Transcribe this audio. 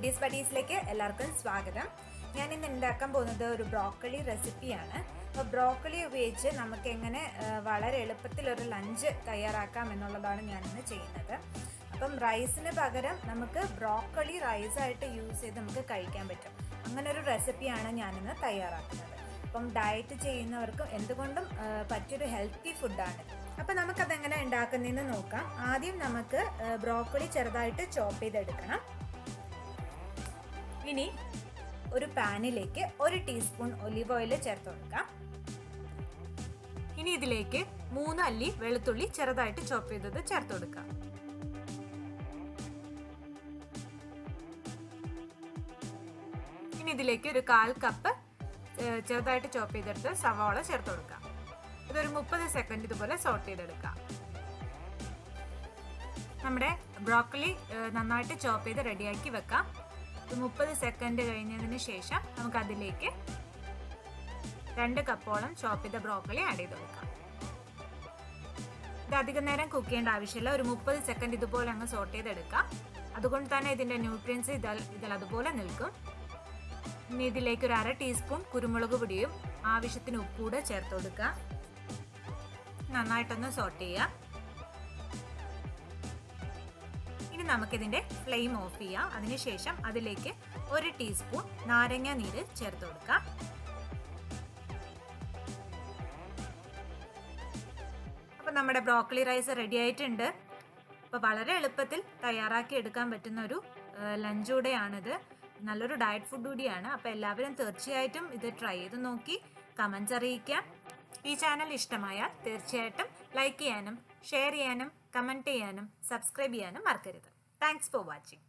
കുട്ടീസ് ബഡീസിലേക്ക് എല്ലാവർക്കും സ്വാഗതം ഞാൻ ഇന്ന് ഉണ്ടാക്കാൻ പോകുന്നത് ഒരു ബ്രോക്കളി റെസിപ്പിയാണ് അപ്പോൾ ബ്രോക്കളി ഉപയോഗിച്ച് നമുക്ക് എങ്ങനെ ആ, വളരെ എളുപ്പത്തിൽ ഒരു ലഞ്ച് തയ്യാറാക്കാം എന്നുള്ളതാണ് ഞാനിന്ന് ചെയ്യുന്നത് അപ്പം റൈസിന് പകരം നമുക്ക് ബ്രോക്കളി റൈസായിട്ട് യൂസ് ചെയ്ത് നമുക്ക് കഴിക്കാൻ പറ്റും അങ്ങനെ ഒരു റെസിപ്പിയാണ് ഞാനിന്ന് തയ്യാറാക്കുന്നത് അപ്പം ഡയറ്റ് ചെയ്യുന്നവർക്കും എന്തുകൊണ്ടും ആ, പറ്റിയൊരു ഹെൽത്തി ഫുഡാണ് അപ്പം നമുക്കതെങ്ങനെ ഉണ്ടാക്കുന്നതെന്ന് നോക്കാം ആദ്യം നമുക്ക് ബ്രോക്കളി ചെറുതായിട്ട് ചോപ്പ് ചെയ്തെടുക്കണം ഇനി ഒരു പാനിലേക്ക് ഒരു ടീസ്പൂൺ ഒലിവ് ഓയിൽ ചേർത്ത് കൊടുക്കാം ഇനി ഇതിലേക്ക് മൂന്ന് അല്ലി വെളുത്തുള്ളി ചെറുതായിട്ട് ചോപ്പ് ചെയ്തത് ചേർത്ത് കൊടുക്കാം ഇനി ഇതിലേക്ക് ഒരു കാൽ കപ്പ് ഏഹ്, ചെറുതായിട്ട് ചോപ്പ് ചെയ്തെടുത്ത് സവാള ചേർത്ത് കൊടുക്കാം ഇതൊരു മുപ്പത് സെക്കൻഡ് ഇതുപോലെ സോട്ട് ചെയ്തെടുക്കാം നമ്മുടെ ബ്രോക്കലി ഏഹ്, നന്നായിട്ട് ചോപ്പ് ചെയ്ത് റെഡിയാക്കി വെക്കാം ഒരു മുപ്പത് സെക്കൻഡ് കഴിഞ്ഞതിന് ശേഷം നമുക്ക് അതിലേക്ക് രണ്ട് കപ്പോളം ചോപ്പ് ചെയ്ത ബ്രോക്കലി ആഡ് ചെയ്ത് കൊടുക്കാം ഇത് അധികം നേരം കുക്ക് ചെയ്യേണ്ട ആവശ്യമില്ല ഒരു മുപ്പത് സെക്കൻഡ് ഇതുപോലെ അങ്ങ് സോട്ട് ചെയ്തെടുക്കാം അതുകൊണ്ട് തന്നെ ഇതിന്റെ ന്യൂട്രിയൻസ് ഇതിൽ ഇതിൽ അതുപോലെ നിൽക്കും ഇനി ഇതിലേക്ക് ഒരു അര ടീസ്പൂൺ കുരുമുളക് പൊടിയും ആവശ്യത്തിന് ഉപ്പൂടെ ചേർത്ത് കൊടുക്കുക നന്നായിട്ടൊന്ന് സോട്ട് ചെയ്യാം ഇനി നമുക്കിതിന്റെ ഫ്ലെയിം ഓഫ് ചെയ്യാം അതിനുശേഷം അതിലേക്ക് ഒരു ടീസ്പൂൺ നാരങ്ങ നീര് ചേർത്ത് കൊടുക്കാം അപ്പോൾ നമ്മുടെ ബ്രോക്കലി റൈസ് റെഡി ആയിട്ടുണ്ട് അപ്പോൾ വളരെ എളുപ്പത്തിൽ തയ്യാറാക്കി എടുക്കാൻ പറ്റുന്ന ഒരു ലഞ്ച് കൂടെയാണിത് നല്ലൊരു ഡയറ്റ് ഫുഡ് കൂടിയാണ് അപ്പോൾ എല്ലാവരും തീർച്ചയായിട്ടും ഇത് ട്രൈ ചെയ്ത് നോക്കി കമൻസ് അറിയിക്കാം ഈ ചാനൽ ഇഷ്ടമായാൽ തീർച്ചയായിട്ടും ലൈക്ക് ചെയ്യാനും ഷെയർ ചെയ്യാനും കമൻറ്റ് ചെയ്യാനും സബ്സ്ക്രൈബ് ചെയ്യാനും മറക്കരുത് താങ്ക്സ് ഫോർ വാച്ചിങ്